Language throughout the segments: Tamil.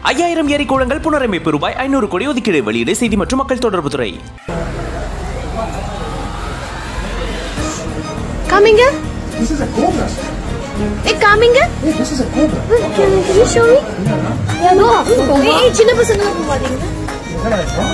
ஐயாயிரம் ஏரி கூடங்கள் புனரமைப்பு ரூபாய் ஐநூறு கோடி ஒதுக்கீடு வெளியீடு செய்தி மற்றும் மக்கள் தொடர்புத்துறை Coming here? This is a cobra. Hey, coming here? Hey, this is a cobra. Can, can you show me? Yeah, no. Hey, hey, சின்ன பசங்க பாத்தீங்கன்னா என்னடா இது?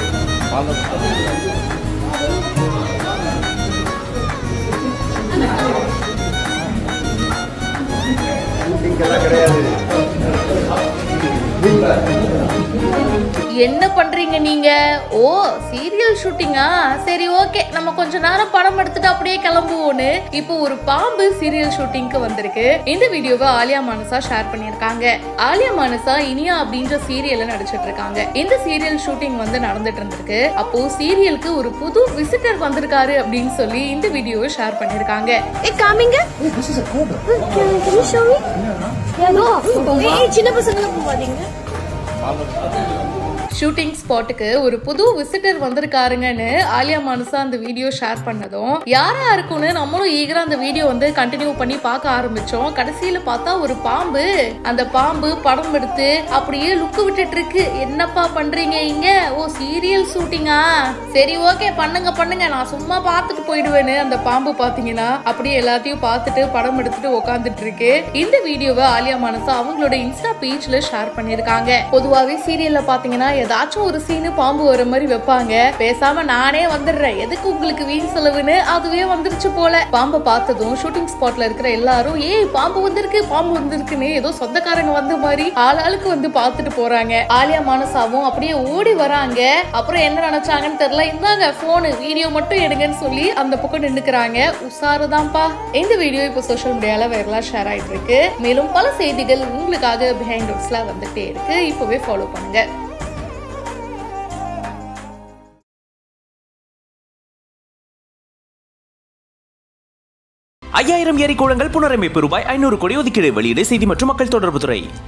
என்ன பண்றீங்க நீங்க ஓ சீரியல் ஷூட்டிங்கா சரி ஓகே நம்ம கொஞ்ச நேரம் படம் எடுத்துட்டு அப்படியே கிளம்புவோன்னு இப்போ ஒரு பாம்பு சீரியல் ஷூட்டிங்க்கு வந்திருக்கு இந்த வீடியோவை ஆலியா மானசா ஷேர் பண்ணியிருக்காங்க ஆலியா மானசா இனியா அப்படின்ற சீரியல்ல நடிச்சிட்டு இருக்காங்க இந்த சீரியல் ஷூட்டிங் வந்து நடந்துட்டு இருந்திருக்கு அப்போ சீரியலுக்கு ஒரு புது விசிட்டர் வந்திருக்காரு அப்படின்னு சொல்லி இந்த வீடியோவை ஷேர் பண்ணியிருக்காங்க Hey, coming here? Hey, this is a cobra. Can, can you show me? Yeah, no. Hey, hey, சின்ன பசங்க பாத்தீங்கன்னா ஷூட்டிங் ஸ்பாட்டுக்கு ஒரு புது விசிட்டர் வந்திருக்காருங்கன்னு ஆலியா மானசா அந்த வீடியோ ஷேர் பண்ணதும் யாரா இருக்கும்னு நம்மளும் ஈகரா அந்த வீடியோ வந்து கண்டினியூ பண்ணி பார்க்க ஆரம்பிச்சோம் கடைசியில பார்த்தா ஒரு பாம்பு அந்த பாம்பு படம் எடுத்து அப்படியே லுக்கு விட்டுட்டு இருக்கு என்னப்பா பண்றீங்க இங்க ஓ சீரியல் ஷூட்டிங்கா சரி ஓகே பண்ணுங்க பண்ணுங்க நான் சும்மா பார்த்துட்டு போயிடுவேன்னு அந்த பாம்பு பாத்தீங்கன்னா அப்படியே எல்லாத்தையும் பார்த்துட்டு படம் எடுத்துட்டு உட்காந்துட்டு இருக்கு இந்த வீடியோவை ஆலியா மானசா அவங்களோட இன்ஸ்டா பேஜ்ல ஷேர் பண்ணிருக்காங்க பொதுவாவே சீரியல்ல பாத்தீங்கன்னா ஏதாச்சும் ஒரு சீனு பாம்பு வர மாதிரி வைப்பாங்க பேசாம நானே வந்துடுறேன் எதுக்கு உங்களுக்கு வீண் செலவுன்னு அதுவே வந்துருச்சு போல பாம்பை பார்த்ததும் ஷூட்டிங் ஸ்பாட்ல இருக்கிற எல்லாரும் ஏய் பாம்பு வந்திருக்கு பாம்பு வந்திருக்குன்னு ஏதோ சொந்தக்காரங்க வந்த மாதிரி ஆளாளுக்கு வந்து பார்த்துட்டு போறாங்க ஆலியா மானசாவும் அப்படியே ஓடி வராங்க அப்புறம் என்ன நினைச்சாங்கன்னு தெரியல இந்தாங்க போனு வீடியோ மட்டும் எடுங்கன்னு சொல்லி அந்த பக்கம் நின்னுக்கிறாங்க உஷாருதான்ப்பா இந்த வீடியோ இப்போ சோஷியல் மீடியால வைரலா ஷேர் ஆயிட்டு இருக்கு மேலும் பல செய்திகள் உங்களுக்காக பிஹைண்ட் ரூட்ஸ்ல வந்துட்டே இருக்கு இப்பவே ஃபாலோ பண்ணுங்க ஐயாயிரம் ஏரி கூடங்கள் புனரமைப்பு ரூபாய் ஐநூறு கோடி ஒதுக்கீடு வெளியீடு செய்தி மற்றும் மக்கள் தொடர்புத்துறை